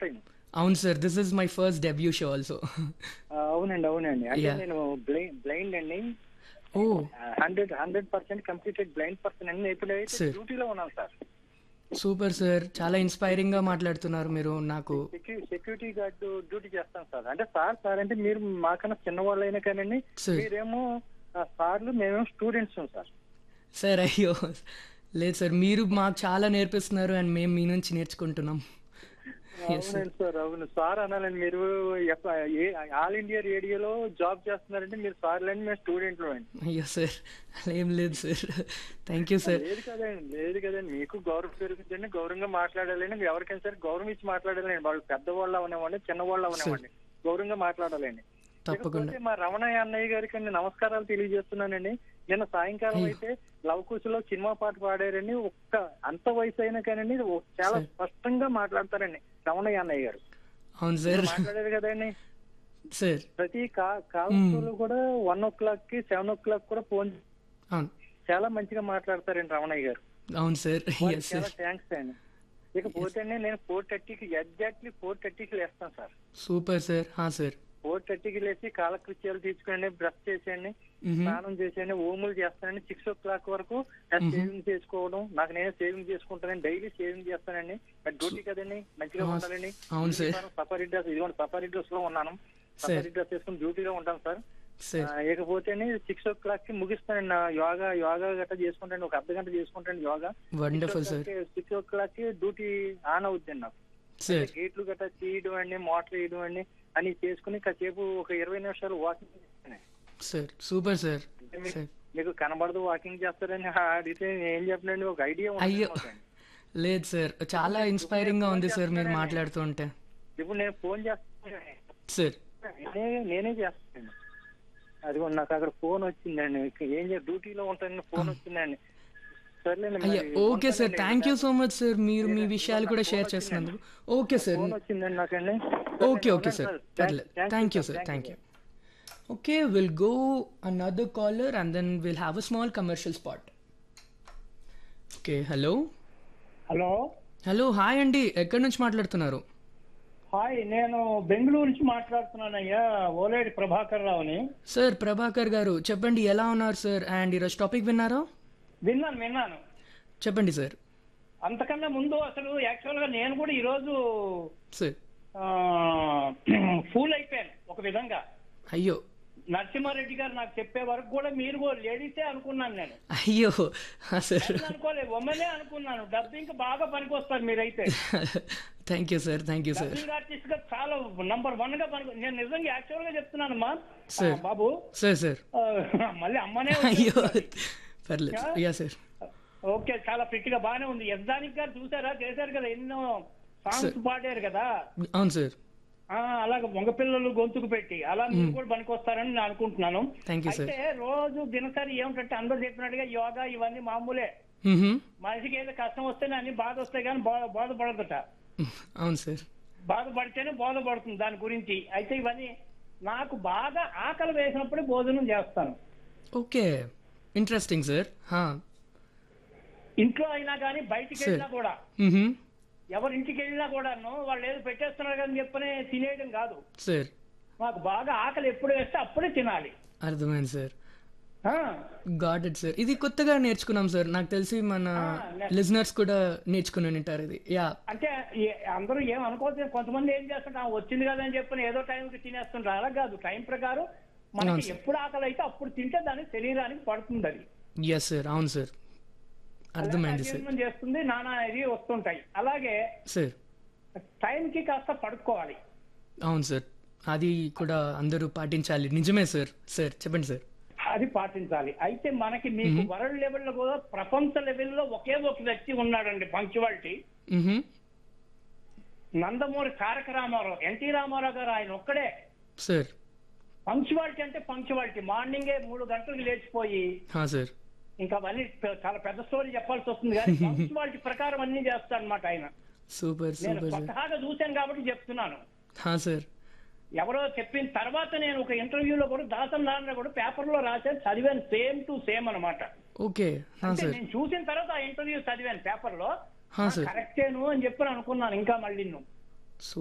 Time అవును sir this is my first debut show also అవునండి అవునండి అంటే Yeah. నేను బ్లైండ్ బ్లైండ్ అండి oh hundred hundred percent completed blind person అండి నేను ఇప్పుడైతే Sir. డ్యూటీలో ఉన్నాను సార్ సూపర్ సార్ చాలా ఇన్స్పైరింగ్ గా మాట్లాడుతున్నారు మీరు నాకు సెక్యూ- సెక్యూరిటీ గార్డ్ డ్యూటీ చేస్తాను సార్ అంటే సార్ సార్ అంటే మీరు మాకన్నా చిన్నవాళ్ళు అయినా కానీ Sir. మీరేమో ఆ, సార్లు మేమేమో స్టూడెంట్స్ సార్ సార్ అయ్యో లేదు సార్ మీరు మాకు చాలా నేర్పిస్తున్నారు అండ్ మేము మీ నుంచి నేర్చుకుంటున్నాం Yes, sir. అవునండి సార్ అవును సార్ అనాలండి మీరు ఎప్ప- ఏ- ఆల్ ఇండియా రేడియోలో జాబ్ చేస్తున్నారంటే మీరు సార్ లేండి మేము స్టూడెంట్లు అండి అయ్యో సార్ అలా ఏం లేదు సార్ థ్యాంక్ యూ సార్ లేదు కదండి లేదు కదండి మీకు గౌరవం పెరుగుతుందండి గౌరవంగా మాట్లాడాలండి ఎవరికైనా సరే గౌరవం ఇచ్చి మాట్లాడాలండి వాళ్ళు పెద్దవాళ్ళు అవనివ్వండి చిన్నవాళ్ళు అవనివ్వండి గౌరవంగా మాట్లాడాలండి తప్పకుండా ఇకపోతే మా రమణయ్య అన్నయ్య గారికి అండి నమస్కారాలు తెలియజేస్తున్నానండి నిన్న సాయంకాలం అయ్యో. అయితే లవ్ కుశలో సినిమా పాట పాడారండి ఒక్క అంత వయసు అయినా కానీ ఒ- చాలా Sir. స్పష్టంగా మాట్లాడతారండి రమణయ్య అన్నయ్య గారు అవును సార్ మాట్లాడారు కదండి సార్ ప్రతి కా కాలంలో కూడా వన్ ఓ క్లాక్ కి సెవెన్ ఓ క్లాక్ కూడా ఫోన్ అవును చాలా మంచిగా మాట్లాడతారండి రమణయ్య గారు అవును సార్ వారికి ఎస్ చాలా సార్ థ్యాంక్స్ అండి ఇకపోతే నేను ఫోర్ థర్టీకి ఎగ్జాక్ట్లీ ఫోర్ థర్టీకి లేస్తాను సార్ సూపర్ సార్ హా సార్ ఫోర్ థర్టీకి లేచి కాలకృత్యాలు తీసుకుని బ్రష్ చేసేయండి స్నానం చేసేయండి ఓములు చేస్తానండి సిక్స్ ఓ క్లాక్ వరకు సేవింగ్ చేసుకోవడం నాకు నేనే సేవింగ్ చేసుకుంటానండి డైలీ సేవింగ్ చేస్తానండి మరి డ్యూటీ కదండి మంచిగా ఆ, ఉండాలండి అవును సార్. సఫారీ డ్రెస్ ఇదిగోండి సఫారీ డ్రెస్ లో ఉన్నాను సఫారీ డ్రెస్ వేసుకుని డ్యూటీలో ఉంటాను సార్ సార్ ఆ, ఇకపోతే సిక్స్ ఓ క్లాక్ కి ముగిస్తానండి నా యోగా యోగా గట్రా చేసుకుంటాను ఒక అర్ధ గంట చేసుకుంటాను yoga wonderful sir six o'clock కి డ్యూటీ ఆన్ అవుద్దండి నాకు సార్ గేట్లు గట్రా తీయడం అండి మోటార్ వేయడం అండి అని చేసుకుని కాసేపు ఒక ఇరవై నిమిషాలు వాకింగ్ చేస్తాను సార్ సూపర్ సార్ అంటే మీకు- సార్ మీకు కనబడదు వాకింగ్ చేస్తారని అడిగితే నేను ఏం చెప్పనండి ఒక ఐడియా అయ్యో లేదు సార్ చాలా ఇన్స్పైరింగ్ గా ఉంది సార్ మీరు మాట్లాడుతూ ఉంటే ఇప్పుడు నేను ఫోన్ చేస్తాను సార్ నేనే నేనే చేస్తాను అదిగో నాకు అక్కడ ఫోన్ వచ్చిందండి ఇక ఏం చేయ డ్యూటీలో ఉంటాను ఫోన్ వచ్చిందండి సర్లేండి మరి అయ్యా ఓకే సార్ ఉంటానండి. Thank you so much sir మీరు మీ విషయాలు కూడా షేర్ చేస్తున్నందుకు ఓకే సార్ ఫోన్ వచ్చిందండి నాకండి ఓకే ఓకే సార్ పర్లేదు thank you sir thank you okay will go another caller and then will have a small commercial spot okay hello hello hello hi అండి ఎక్కడి నుంచి మాట్లాడుతున్నారు హాయ్ నేను బెంగళూరు నుంచి మాట్లాడుతున్నానయ్యా ఓలేడి ప్రభాకర్ రావుని సార్ ప్రభాకర్ గారు చెప్పండి ఎలా ఉన్నారు సార్ అండ్ ఈరోజు టాపిక్ విన్నారా విన్నాను విన్నాను చెప్పండి సార్ అంతకన్నా ముందు అసలు యాక్చువల్ గా నేను కూడా ఈరోజు సార్ ఫూల్ అయిపోయాను ఒక విధంగా అయ్యో నరసింహారెడ్డి గారు నాకు చెప్పే వరకు కూడా మీరు కూడా లేడీసే అనుకున్నాను నేను అయ్యో సార్ నేను అనుకోలేదు ఉమ్మనే అనుకున్నాను డబ్బింగ్ బాగా పనికొస్తారు మీరైతే thank you sir thank you sir dubbing artist గా చాలా నంబర్ వన్ గా పనికి నేను నిజంగా యాక్చువల్ గా చెప్తున్నాను అమ్మా Sir. బాబు సార్ సార్ ఆ, మళ్ళీ అమ్మనే అయ్యో వచ్చేస్తుంది. పర్లేదు యా సార్ ఓకే చాలా ఫిట్ గా బానే ఉంది యజ్దానిక్ గారు చూసారా చేశారు కదా ఎన్నో సాంగ్స్ పాడారు కదా అవును సార్ ఆ అలాగ మగపిల్లలు గొంతుకు పెట్టి అలా మీరు కూడా పనికొస్తారని నేను అనుకుంటున్నాను థ్యాంక్ యూ సార్ అయితే రోజు దినసరి ఏమిటంటే అందరూ చెప్పినట్టుగా యోగా ఇవన్నీ మామూలే మనిషికి ఏదో కష్టం వస్తేనే అన్ని బాధ వస్తాయి కానీ బా- బాధపడదట అవును సార్ బాధపడితేనే బాధపడుతుంది దాని గురించి అయితే ఇవన్నీ నాకు బాగా ఆకలి వేసినప్పుడే భోజనం చేస్తాను ఓకే ఇంట్రెస్టింగ్ సార్ ఇంట్లో అయినా కానీ బయటికి Sir. వెళ్ళినా కూడా ఎవరి ఇంటికి వెళ్ళినా కూడాను వాళ్ళు ఏదో పెట్టేస్తున్నారు కానీ చెప్పని తినేయడం కాదు సార్ మాకు బాగా ఆకలి ఎప్పుడు వేస్తే అప్పుడే తినాలి అర్థమైంది సార్ ఆ, గాడ్ ఇట్ సార్ ఇది కొత్తగా నేర్చుకున్నాం సార్ నాకు తెలిసి మన Ah, లిజనర్స్ కూడా నేర్చుకుని ఉంటారు ఇది యా అంటే ఏ- అందరూ ఏం అనుకోవచ్చు కొంతమంది ఏం చేస్తుంటారు "ఆ, వచ్చింది కదా అని చెప్పని ఏదో టైంకి తినేస్తుంటారు అలా కాదు టైం ప్రకారం మనకి అవును, sir. ఎప్పుడు ఆకలి అయితే అప్పుడు తింటే దాని శరీరానికి పడుతుంది అది ఎస్ సార్ అవును సార్ అర్థమైంది సార్ అజీర్ణం చేస్తుంది నానా ఇది వస్తుంటాయి అలాగే సార్ టైంకి కాస్త పడుకోవాలి అవును సార్ అది కూడా అందరూ పాటించాలి నిజమే సార్ సార్ చెప్పండి సార్ అది పాటించాలి అయితే మనకి మీకు వరల్డ్ లెవెల్లో కూడా ప్రపంచ లెవెల్లో ఒకే ఒక వ్యక్తి ఉన్నాడండి పంక్చువాలిటీ మ్హూ. నందమూరి తారక రామారావు ఎన్టీ రామారావు గారు ఆయన ఒక్కడే సార్ పంక్చువాలిటీ అంటే పంక్చువాలిటీ మార్నింగే మూడు గంటలకు లేచిపోయి హా సార్ ఇంకా అవన్నీ పె- చాలా పెద్ద స్టోరీ చెప్పాల్సి వస్తుంది కానీ పంక్చువాలిటీ ప్రకారం అన్ని చేస్తాడు అనమాట ఆయన సూపర్ నేను సూపర్ సార్ స్వతహాగా చూశాను కాబట్టి చెప్తున్నాను హా సార్ ఎవరో చెప్పిన తర్వాత నేను ఒక ఇంటర్వ్యూలో కూడా దాసం నాన్న కూడా పేపర్ లో రాశాను చదివాను సేమ్ టు సేమ్ అన్నమాట ఓకే హా అంటే సార్ నేను చూసిన తర్వాత ఆ ఇంటర్వ్యూ చదివాను పేపర్ లో హా సార్ కరెక్టేను అని చెప్పి అనుకున్నాను ఇంకా మళ్ళీ నువ్వు